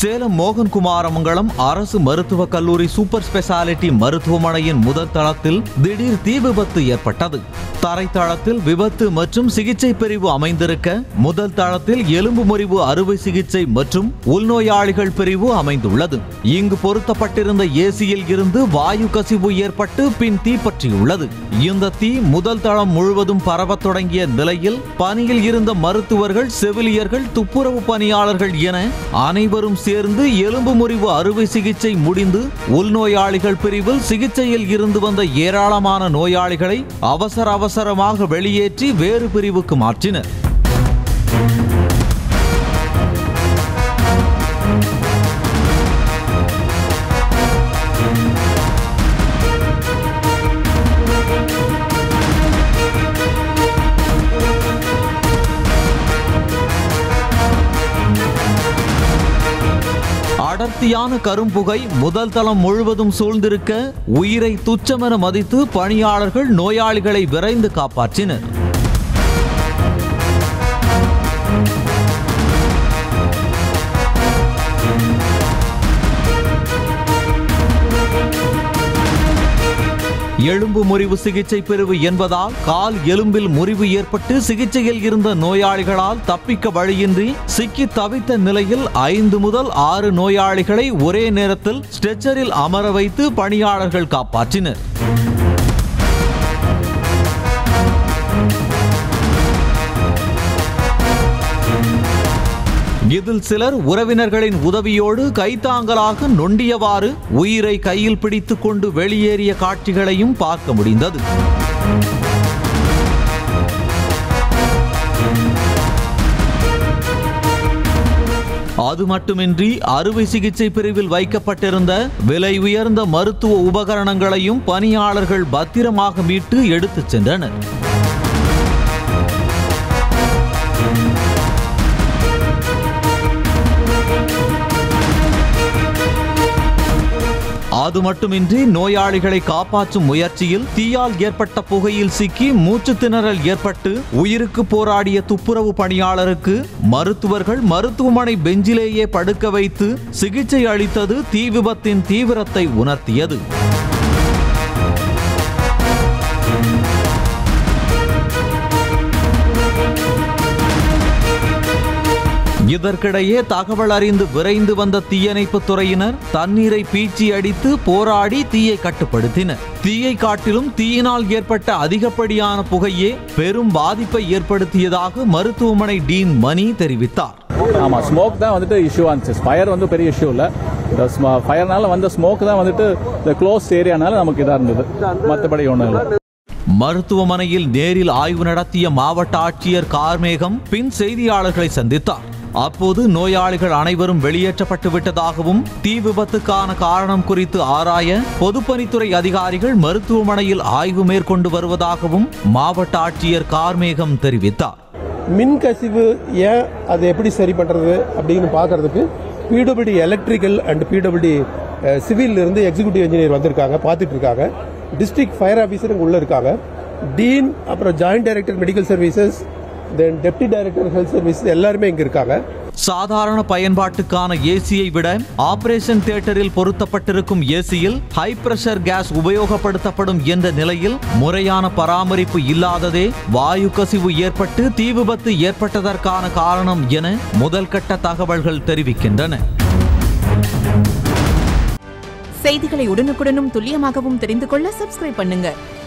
சேலம் மோகன்குமாரமங்கலம் அரசு மருத்துவக் கல்லூரி சூப்பர் ஸ்பெஷாலிட்டி மருத்துவமனையின் முதல் தளத்தில் திடீர் தீ விபத்து ஏற்பட்டது தரைத்தளத்தில் விபத்து மற்றும் சிகிச்சை பிரிவு அமைந்திருக்க முதல் தளத்தில் எலும்பு முறிவு அறுவை சிகிச்சை மற்றும் உள்நோயாளிகள் பிரிவு அமைந்துள்ளது இங்கு பொருத்தப்பட்டிருந்த ஏசியில் இருந்து வாயு கசிவு ஏற்பட்டு பின் தீப்பற்றியுள்ளது இந்த தீ முதல் தளம் முழுவதும் பரவத் தொடங்கிய நிலையில் பணியில் இருந்த மருத்துவர்கள் செவிலியர்கள் துப்புரவு பணியாளர்கள் என அனைவரும் சேர்ந்து எலும்பு முறிவு அறுவை சிகிச்சை முடிந்து உள்நோயாளிகள் பிரிவில் சிகிச்சையில் இருந்து வந்த ஏராளமான நோயாளிகளை அவசர அவசரமாக வெளியேற்றி வேறு பிரிவுக்கு மாற்றினர் அடர்த்தியான கரும்புகை முதல் தளம் முழுவதும் சூழ்ந்திருக்க உயிரை துச்சமென மதித்து பணியாளர்கள் நோயாளிகளை விரைந்து காப்பாற்றினர் எலும்பு முறிவு சிகிச்சை பிரிவு என்பதால் கால் எலும்பில் முறிவு ஏற்பட்டு சிகிச்சையில் இருந்த நோயாளிகளால் தப்பிக்க வழியின்றி சிக்கி தவித்த நிலையில் ஐந்து முதல் ஆறு நோயாளிகளை ஒரே நேரத்தில் ஸ்ட்ரெச்சரில் அமர வைத்து பணியாளர்கள் காப்பாற்றினர் இதில் சிலர் உறவினர்களின் உதவியோடு கைத்தாங்கலாக நொண்டியவாறு உயிரை கையில் பிடித்துக் கொண்டு வெளியேறிய காட்சிகளையும் பார்க்க முடிந்தது அது மட்டுமின்றி அறுவை சிகிச்சை பிரிவில் வைக்கப்பட்டிருந்த விலை உயர்ந்த மருத்துவ உபகரணங்களையும் பணியாளர்கள் பத்திரமாக மீட்டு எடுத்துச் சென்றனர் அது மட்டுமின்றி நோயாளிகளை காப்பாற்றும் முயற்சியில் தீயால் ஏற்பட்ட புகையில் சிக்கி மூச்சு திணறல் ஏற்பட்டு உயிருக்கு போராடிய துப்புரவு பணியாளருக்கு மருத்துவர்கள் மருத்துவமனை பெஞ்சிலேயே படுக்க வைத்து சிகிச்சை அளித்தது தீ விபத்தின் தீவிரத்தை உணர்த்தியது இதற்கிடையே தகவல் அறிந்து விரைந்து வந்த தீயணைப்பு துறையினர் தண்ணீரை பீச்சி அடித்து போராடி தீயை கட்டுப்படுத்தினர் தீயை காட்டிலும் தீயினால் ஏற்பட்ட அதிகப்படியான புகையே பெரும் பாதிப்பை ஏற்படுத்தியதாக மருத்துவமனை டீன் மணி தெரிவித்தார் ஆமா ஸ்மோக் தான் வந்துட்டு இஷ்யூ இருந்துச்சு ஃபயர் வந்து பெரிய இஷ்யூ இல்ல இந்த ஃபயர்னால வந்த ஸ்மோக் தான் வந்துட்டு இந்த க்ளோஸ் ஏரியானால நமக்கு இதா இருந்தது மற்றபடி ஒன்றும் இல்லை மருத்துவமனையில் நேரில் ஆய்வு நடத்திய மாவட்ட ஆட்சியர் கார்மேகம் பின் செய்தியாளர்களை சந்தித்தார் அப்போது நோயாளிகள் அனைவரும் வெளியேற்றப்பட்டு விட்டதாகவும் தீ விபத்துக்கான காரணம் குறித்து ஆராய பொதுப்பணித்துறை அதிகாரிகள் மருத்துவமனையில் ஆய்வு மேற்கொண்டு வருவதாகவும் மாவட்ட ஆட்சியர் கார்மேகம் தெரிவித்தார் மின் கசிவு ஏன் அதை எப்படி சரி பண்றது அப்படின்னு பார்க்கறதுக்கு PWD electrical and PWD civil இருந்து எக்ஸிகூட்டிவ் இன்ஜினியர் வந்திருக்காங்க பார்த்துட்டு இருக்காங்க டிஸ்ட்ரிக்ட் ஃபயர் ஆஃபீஸர் இங்க உள்ள இருக்காங்க டீன் அப்புறம் joint director medical services then deputy director health service எல்லாருமே இங்க இருக்காங்க சாதாரண பயன்பாட்டுக்கான ஏசியை விட ஆபரேஷன் தியேட்டரில் பொருத்தப்பட்டிருக்கும் ஏசியில் ஹை பிரஷர் கேஸ் உபயோகப்படுத்தப்படும் என்ற நிலையில் முறையான பராமரிப்பு இல்லாததே வாயு கசிவு ஏற்பட்டு தீ விபத்து ஏற்பட்டதற்கான காரணம் என முதல்கட்ட தகவல்கள் தெரிவிக்கின்றன செய்திகளை உடனுக்குடனும் துல்லியமாகவும் தெரிந்து கொள்ள சப்ஸ்கிரைப் பண்ணுங்க